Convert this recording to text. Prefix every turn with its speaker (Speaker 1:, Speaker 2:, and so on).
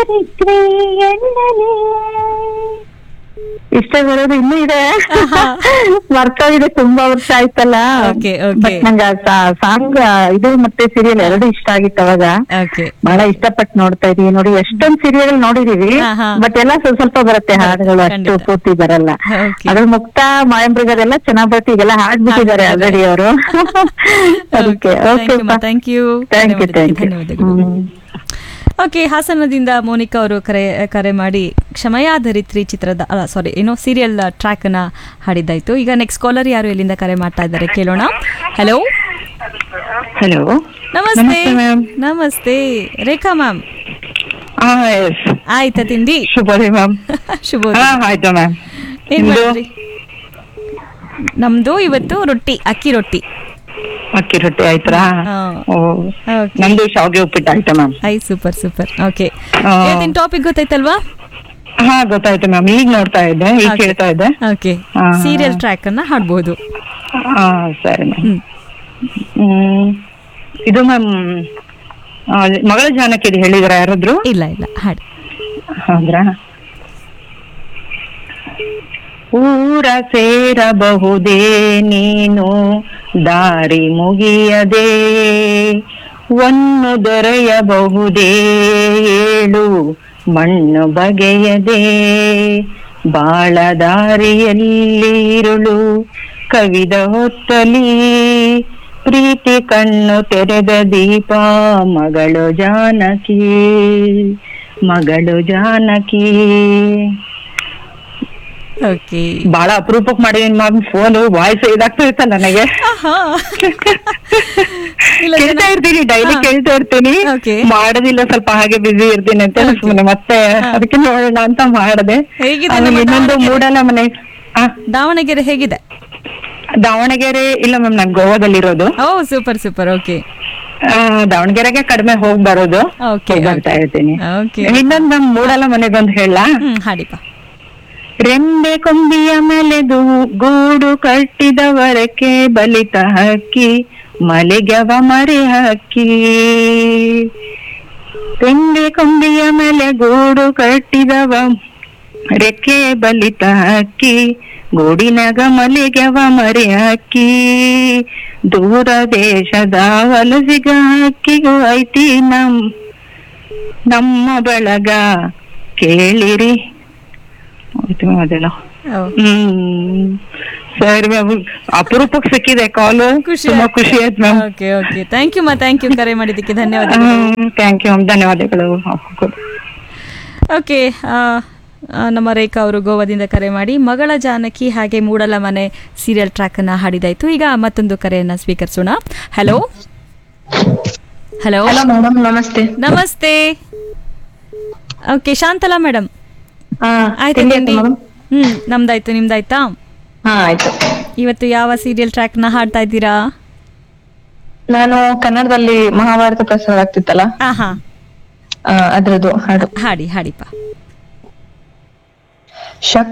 Speaker 1: ಚರಿತ್ರೆ ಎನ್ನಲೇ ಇಷ್ಟ ಬರೋದು ಇನ್ನೂ ಇದೆ ಮರ್ತೋಗಿದೆ ತುಂಬಾ ವರ್ಷ ಆಯ್ತಲ್ಲ
Speaker 2: Okay, okay.
Speaker 1: ಬಟ್ ನಂಗೆ ಸಾಂಗ್ ಇದು ಮತ್ತೆ ಸೀರಿಯಲ್ ಎರಡು ಇಷ್ಟ ಆಗಿತ್ತು ಅವಾಗ
Speaker 2: ಓಕೆ
Speaker 1: ಬಹಳ ಇಷ್ಟಪಟ್ಟು ನೋಡ್ತಾ ಇದೀವಿ ನೋಡಿ ಎಷ್ಟೊಂದ್ ಸೀರಿಯಲ್ ನೋಡಿದೀವಿ
Speaker 2: ಹಾ, ಹಾ.
Speaker 1: ಬಟ್ ಎಲ್ಲ ಸ್ವಲ್ಪ ಸ್ವಲ್ಪ ಬರುತ್ತೆ ಹಾಡುಗಳು ಅಷ್ಟು
Speaker 2: ಖಂಡಿತ.
Speaker 1: ಪೂರ್ತಿ ಬರಲ್ಲ
Speaker 2: Okay.
Speaker 1: ಅದ್ರ ಮುಕ್ತ ಮಾಯಂಬ್ರಿಗದೆಲ್ಲ ಚೆನ್ನಾಗ್ ಬರುತ್ತೆ ಈಗೆಲ್ಲ ಹಾಡ್ಬಿಟ್ಟಿದ್ದಾರೆ ಆಲ್ರೆಡಿ ಅವರು ಅದಕ್ಕೆ okay
Speaker 2: thank you
Speaker 1: thank you thank you
Speaker 2: ಧನ್ಯವಾದಗಳು ಓಕೆ ಹಾಸನದಿಂದ ಮೋನಿಕಾ ಅವರು ಕರೆ ಕರೆ ಮಾಡಿ ಕ್ಷಮಯಾಧರಿತ್ರಿ ಚಿತ್ರದ ಅಲ್ಲ ಸಾರಿ ಏನೋ ಸೀರಿಯಲ್ ಟ್ರ್ಯಾಕ್ ಅನ್ನ ಹಾಡಿದ್ದಾಯ್ತು ಈಗ ನೆಕ್ಸ್ಟ್ ಕಾಲರ್ ಯಾರು ಎಲ್ಲಿಂದ ಕರೆ ಮಾಡ್ತಾ ಇದ್ದಾರೆ ಕೇಳೋಣ ಹಲೋ
Speaker 1: ಹಲೋ
Speaker 2: ನಮಸ್ತೆ
Speaker 1: ನಮಸ್ತೆ ma'am.
Speaker 2: ನಮಸ್ತೆ ರೇಖಾ ಮ್ಯಾಮ್
Speaker 1: ಹಾ ಎಸ್
Speaker 2: ಆಯ್ತಾ ತಿಂಡಿ
Speaker 1: ಶುಭೋದಯ ಮ್ಯಾಮ್
Speaker 2: ಶುಭ
Speaker 1: ಹಾ ಆಯ್ತು ಮ್ಯಾಮ್
Speaker 2: ಏನ್
Speaker 1: ನಿಮ್ದು?
Speaker 2: ಮಾಡಿದ್ರಿ ನಮ್ದು ಇವತ್ತು ರೊಟ್ಟಿ ಅಕ್ಕಿ ರೊಟ್ಟಿ
Speaker 1: ಅಕ್ಕಿ ರೊಟ್ಟಿ ಆಯ್ತಾ
Speaker 2: ಹಾ.
Speaker 1: ಓ
Speaker 2: Okay.
Speaker 1: ನಮ್ದು ಶಾವ್ಗೆ ಉಪ್ಪಿಟ್ಟು ಆಯ್ತಾ ಮ್ಯಾಮ್
Speaker 2: ಐ ಸೂಪರ್ ಸೂಪರ್ ಓಕೆ
Speaker 1: ಆ.
Speaker 2: ಇವತ್ತಿನ ಟಾಪಿಕ್ ಗೊತ್ತಾಯ್ತಲ್ವಾ
Speaker 1: ಹಾ ಗೊತ್ತಾಯ್ತು ಮ್ಯಾಮ್ ಈಗ ನೋಡ್ತಾ ಇದ್ದೆ ಈಗ
Speaker 2: Okay.
Speaker 1: ಕೇಳ್ತಾ ಇದ್ದೆ
Speaker 2: ಓಕೆ
Speaker 1: ಆ.
Speaker 2: ಸೀರಿಯಲ್ ಟ್ರ್ಯಾಕ್ ಅನ್ನ ಹಾಡ್ಬೋದು
Speaker 1: ಹಾ ಸರಿ ಮ್ಯಾಮ್
Speaker 2: ಹ್ಮ್
Speaker 1: ಹ್ಮ್ ಇದು ಮ್ಯಾಮ್ ಮಗಳ ಜಾನಕಿ ಇದು ಹೇಳಿದ್ರ ಯಾರಾದ್ರು
Speaker 2: ಇಲ್ಲ ಇಲ್ಲ ಹಾಡಿ
Speaker 1: ಹೌದ್ರಾ ಊರ ಸೇರಬಹುದೇ ನೀನು ದಾರಿ ಮುಗಿಯದೆ ಒಂದು ದೊರೆಯಬಹುದೇ ಏಳು ಮಣ್ಣು ಬಗೆಯದೆ ಬಾಳ ದಾರಿಯಲ್ಲಿ ಇರುಳು ಕವಿದ ಹೊತ್ತಲಿ ಪ್ರೀತಿ ಕಣ್ಣು ತೆರೆದ ದೀಪ ಮಗಳು ಜಾನಕಿ ಮಗಳು ಜಾನಕಿ
Speaker 2: ಓಕೆ
Speaker 1: ಬಹಳ ಅಪರೂಪಕ್ಕೆ ಮಾಡಿದೀನಿ ಮ್ಯಾಮ್ ಫೋನ್ ವಾಯ್ಸ್ ಇದಾಗ್ತಾ ಇರ್ತ ನನಗೆ
Speaker 2: ಇಲ್ಲ
Speaker 1: ಕೇಳ್ತಾ
Speaker 2: ಜನ-
Speaker 1: ಇರ್ತೀನಿ ಡೈಲಿ
Speaker 2: ಹಾ.
Speaker 1: ಕೇಳ್ತಾ ಇರ್ತೀನಿ
Speaker 2: Okay.
Speaker 1: ಮಾಡೋದಿಲ್ಲ ಸ್ವಲ್ಪ ಹಾಗೆ ಬಿಸಿ ಇರ್ತೀನಿ ಅಂತ
Speaker 2: Okay.
Speaker 1: ಸುಮ್ಮನೆ ಮತ್ತೆ ಅದಕ್ಕೆ ನೋಡೋಣ ಅಂತ ಮಾಡದೆ
Speaker 2: ಹೇಗಿದೆ
Speaker 1: ಆಮೇಲೆ
Speaker 2: ನಮ್ಮ
Speaker 1: ಇನ್ನೊಂದು
Speaker 2: ದಾವಣಗೆರೆ?
Speaker 1: ಮೂಡಲ ಮನೆ ಆ,
Speaker 2: ದಾವಣಗೆರೆ ಹೇಗಿದೆ
Speaker 1: ದಾವಣಗೆರೆ ಇಲ್ಲ ಮ್ಯಾಮ್ ನಾನು ಗೋವಾದಲ್ಲಿರೋದು
Speaker 2: ಓ ಸೂಪರ್ ಸೂಪರ್ ಓಕೆ
Speaker 1: ಆ, ದಾವಣಗೆರೆಗೆ ಕಡಿಮೆ ಹೋಗ್ ಬರೋದು
Speaker 2: Okay,
Speaker 1: ಹೋಗ್ ಬರ್ತಾ
Speaker 2: okay.
Speaker 1: ಇರ್ತೀನಿ
Speaker 2: Okay.
Speaker 1: ಇನ್ನೊಂದು ನಮ್ ಮೂಡಲ ಮನೆಗೊಂದು ಹೇಳ
Speaker 2: ಹ್ಮ್ ಹಾಡಿಪ್ಪ
Speaker 1: ರೆಂಬೆ ಕೊಂಬಿಯ ಮೆಲೆದು ಗೂಡು ಕಟ್ಟಿದವರಕ್ಕೆ ಬಲಿತ ಹಕ್ಕಿ ಮಲಿಗವ ಮರಿ ಹಕ್ಕಿ ರೆಂಬೆ ಕೊಂಬಿಯ ಮೇಲೆ ಗೂಡು ಕಟ್ಟಿದವ ರೆಕ್ಕೆ ಬಲಿತ ಹಕ್ಕಿ ಗೂಡಿನಾಗ ಮಲಿಗವ ಮರಿ ಹಕ್ಕಿ ದೂರ ದೇಶದ ವಲಸಿಗ ಹಕ್ಕಿಗೂ ಐತಿ ನಮ್ ನಮ್ಮ ಬಳಗ ಕೇಳಿರಿ ಆಯ್ತು ಮ್ಯಾಮ್ ಅದೆಲ್ಲ
Speaker 2: ಓ,
Speaker 1: ಹ್ಮ್ ಸರಿ ಮ್ಯಾಮ್ ಅಪರೂಪಕ್ಕೆ ಸಿಕ್ಕಿದೆ ಕಾಲು
Speaker 2: ಖುಷಿ
Speaker 1: ತುಂಬಾ
Speaker 2: ಆಯ್ತು.
Speaker 1: ಖುಷಿ ಆಯ್ತು ma'am
Speaker 2: okay okay thank you ಮಾ ಥ್ಯಾಂಕ್ ಯು ಕರೆ ಮಾಡಿದ್ದಕ್ಕೆ ಧನ್ಯವಾದಗಳು
Speaker 1: ಥ್ಯಾಂಕ್ ಯು ಧನ್ಯವಾದಗಳು
Speaker 2: ಓಕೆ ಆ, ಆ, ನಮ್ಮ ರೇಖಾ ಅವರು ಗೋವಾದಿಂದ ಕರೆ ಮಾಡಿ ಮಗಳ ಜಾನಕಿ ಹಾಗೆ ಮೂಡಲ ಮನೆ ಸೀರಿಯಲ್ ಟ್ರ್ಯಾಕ್ ಅನ್ನ ಹಾಡಿದಾಯ್ತು ಈಗ ಮತ್ತೊಂದು ಕರೆಯನ್ನ ಸ್ವೀಕರಿಸೋಣ ಹಲೋ ಹಲೋ
Speaker 3: ಹಲೋ ಮೇಡಮ್ ನಮಸ್ತೆ
Speaker 2: ನಮಸ್ತೆ ಓಕೆ ಶಾಂತಲಾ ಮೇಡಮ್
Speaker 3: ಹಾ
Speaker 2: ಆಯ್ತಾ
Speaker 3: ತಿಂಡಿ
Speaker 2: ತಿಂಡಿ
Speaker 3: ಆಯ್ತಾ madam?
Speaker 2: ಹ್ಮ್ ನಮ್ದಾಯ್ತು ನಿಮ್ದಾಯ್ತಾ
Speaker 3: ಹಾ ಆಯ್ತು
Speaker 2: ಇವತ್ತು ಯಾವ ಸೀರಿಯಲ್ ಟ್ರ್ಯಾಕ್ ನ ಹಾಡ್ತಾ ಇದ್ದೀರಾ
Speaker 3: ನಾನು ಕನ್ನಡದಲ್ಲಿ ಮಹಾಭಾರತ ಪ್ರಸಾರ ಆಗ್ತಿತ್ತಲ್ಲ
Speaker 2: ಆಹಾ
Speaker 3: ಆ, ಅದ್ರದ್ದು ಹಾಡು
Speaker 2: ಹಾಡಿ ಹಾಡಿಪ್ಪ
Speaker 3: ಶಕ್